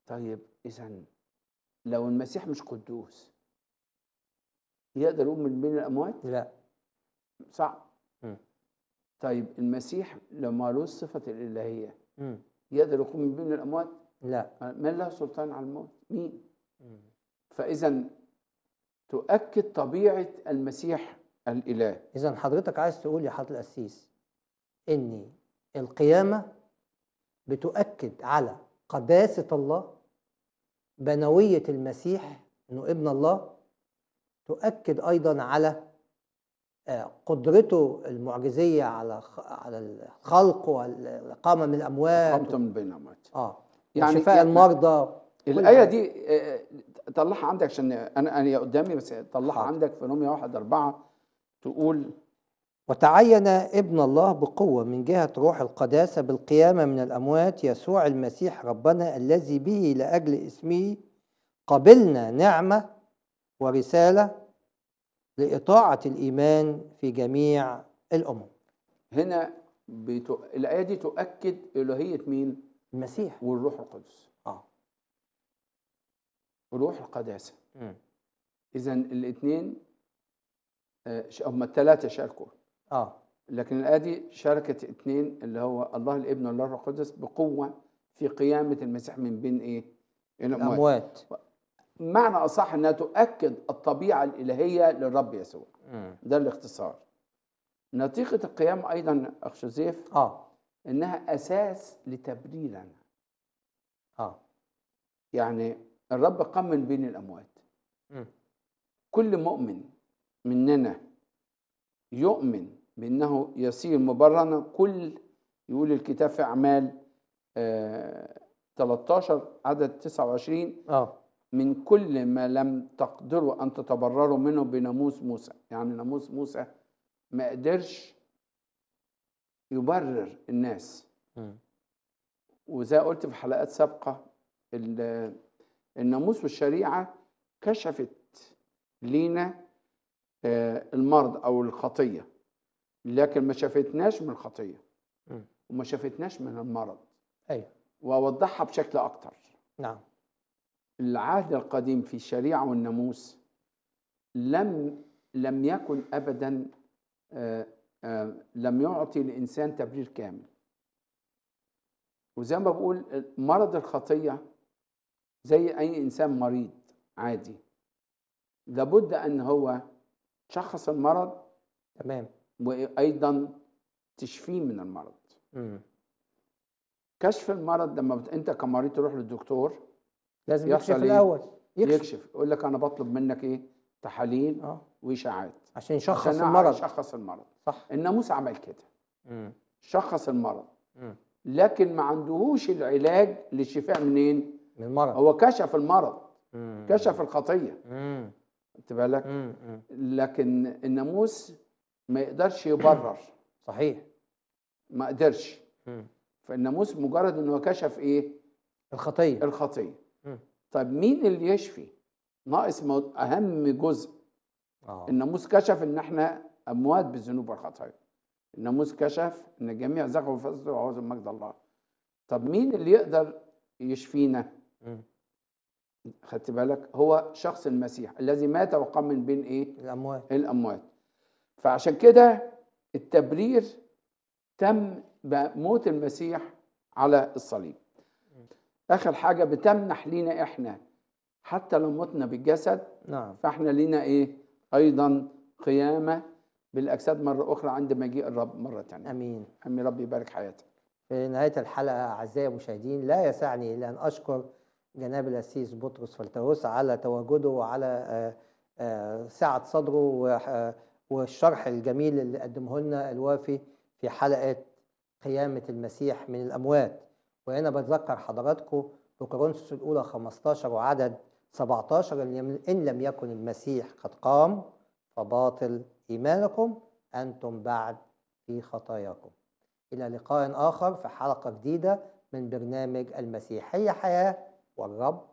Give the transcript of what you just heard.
طيب إذا لو المسيح مش قدوس يقدر يقوم من بين الأموات؟ لا صعب مم. طيب المسيح لو مالوش صفة الإلهية مم. يقدر يقوم من بين الأموات؟ لا من له سلطان على الموت؟ مين؟ مم. فإذا تؤكد طبيعة المسيح الإله إذا حضرتك عايز تقول يا حضرة القسيس إن القيامة بتؤكد على قداسة الله بنوية المسيح إنه ابن الله تؤكد أيضا على آه، قدرته المعجزية على خ- على الخلق والإقامة من الأموات قمت من بين الأموات اه يعني- يعني شفاء يعني- المرضى كل الآية حاجة. دي آه، طلعها عندك عشان أنا أنا قدامي بس طلعها حاضر. عندك في رومية واحد أربعة تقول وتعين ابن الله بقوة من جهة روح القداسة بالقيامة من الأموات يسوع المسيح ربنا الذي به لأجل اسمه قبلنا نعمة ورسالة لإطاعة الإيمان في جميع الأمم هنا بتو... الآية دي تؤكد إلهية مين؟ المسيح والروح القدس آه. وروح القداسة مم. إذا الاثنين هم الثلاثة شاركوا آه لكن الآية دي شاركت اثنين اللي هو الله الابن والله الروح القدس بقوة في قيامة المسيح من بين إيه؟ الأموات الأموات معنى أصح أنها تؤكد الطبيعة الإلهية للرب يسوع مم. ده الاختصار نتيجة القيام أيضا أخ جوزيف آه إنها أساس لتبريرنا آه يعني الرب قام من بين الأموات مم. كل مؤمن مننا يؤمن بأنه يصير مبررا كل يقول الكتاب في أعمال آه 13 عدد 29 آه من كل ما لم تقدروا أن تتبرروا منه بناموس موسى يعني ناموس موسى ما قدرش يبرر الناس مم. وزي ما قلت في حلقات سابقة ال- الناموس والشريعة كشفت لينا آه، المرض أو الخطية لكن ما شافتناش من الخطية مم. وما شافتناش من المرض أيوه وأوضحها بشكل أكتر نعم العهد القديم في الشريعة والناموس لم لم يكن أبدا آه، آه، لم يعطي الإنسان تبرير كامل وزي ما بقول مرض الخطية زي أي إنسان مريض عادي لابد أن هو تشخص المرض تمام وأيضا تشفيه من المرض مم. كشف المرض لما بت... أنت كمريض تروح للدكتور لازم يحصل يكشف إيه؟ الأول يكشف, يكشف يقول لك أنا بطلب منك إيه تحاليل آه وإشاعات عشان يشخص عشان المرض يشخص المرض صح الناموس عمل كده مم. شخص المرض مم. لكن ما عندهوش العلاج للشفاء منين من المرض هو كشف المرض مم. كشف الخطيه مم. خدت بالك مم. مم. لكن الناموس ما يقدرش يبرر صحيح ما قدرش مم. فالناموس مجرد انه كشف ايه الخطية الخطيه مم. طيب مين اللي يشفي ناقص مو- اهم جزء آه. الناموس كشف ان احنا اموات بالذنوب والخطايا الناموس كشف ان الجميع زغوا وفسدوا وعوزوا مجد الله طب مين اللي يقدر يشفينا مم. خدت بالك هو شخص المسيح الذي مات وقام من بين ايه الأموات الاموات فعشان كده التبرير تم بموت المسيح على الصليب اخر حاجه بتمنح لينا احنا حتى لو متنا بالجسد نعم فاحنا لينا ايه ايضا قيامه بالاجساد مره اخرى عند مجيء الرب مره ثانيه أمين امين ربي يبارك حياتك في نهاية الحلقة أعزائي المشاهدين لا يسعني إلا أن أشكر جناب الأسيس بطرس فلتوس على تواجده وعلى آه، آه، سعة صدره وح- آه، والشرح الجميل اللي قدمه لنا الوافي في حلقة قيامة المسيح من الأموات وهنا بتذكر حضراتكم بكورنثوس الأولى 15 وعدد 17 إن لم- إن لم يكن المسيح قد قام فباطل إيمانكم أنتم بعد في خطاياكم إلى لقاء آخر في حلقة جديدة من برنامج المسيحية حياة والرب